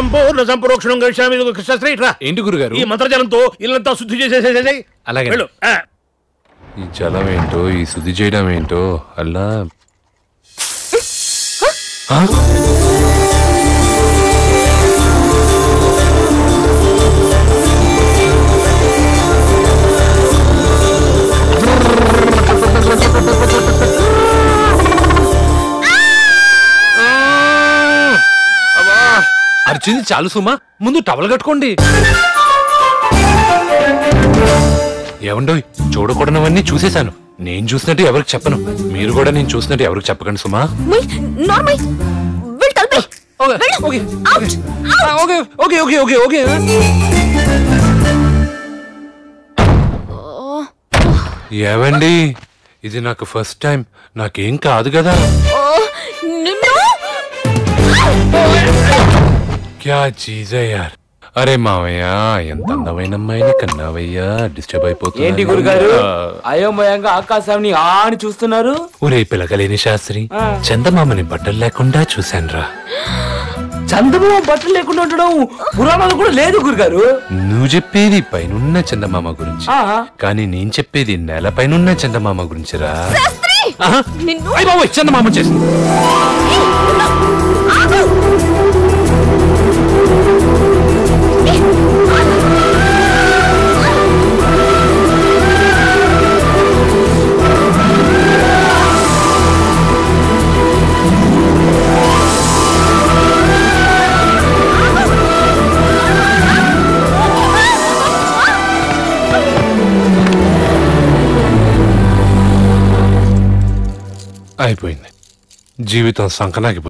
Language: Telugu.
సంపూర్ణ సంప్రోక్షణం గడిచామి శాస్త్రి ఇట్రా ఏంటి గురుగారు ఈ మంత్రజలంతో ఇల్లంతా శుద్ధి చేసేసేసేయ్ అలాగే. వెళ్ళు ఆ. ఈ జలం ఏంటో ఈ శుద్ధి చేయడం ఏంటో అలా ఆ? అర్చింది చాలు సుమా ముందు టవల్ కట్టుకోండి ఏమండోయ్ చూడకూడనవన్నీ చూసేశాను నేను చూసినట్టు ఎవరికి చెప్పను మీరు కూడా నేను చూసినట్టు ఎవరికి చెప్పకండి సుమా ముయ్ నార్మల్ విల్ తల్పి okay okay okay okay okay okay okay ఏవండి ఇది నాకు ఫస్ట్ టైం నాకేం కాదు కదా నిన్ను క్యా చీజ్ యార్ అరే మావయ్య ఎంత అందమైన అమ్మాయిని కన్నావయ్యా డిస్టర్బ్ అయిపోతుంది ఏంటి గురుగారు అయోమయంగా ఆకాశాన్ని ఆని చూస్తున్నారు ఒరే పిలకలేని శాస్త్రి ఆ. చందమామని బట్టలు లేకుండా చూశానురా చందమామ బట్టలు లేకుండా ఉండడం పురాణాలు కూడా లేదు గురుగారు నువ్వు చెప్పేది పైనున్న చందమామ గురించి ఆ. కానీ నేను చెప్పేది నేల పైనున్న చందమామ గురించిరా శాస్త్రి ఆహా. నిన్ను అయ్ బాబోయ్ చందమామ చేసింది ఏయ్, నిన్ను ఆగు ఏయ్, ఆగు. అయిపోయింది జీవితం సంకనాకి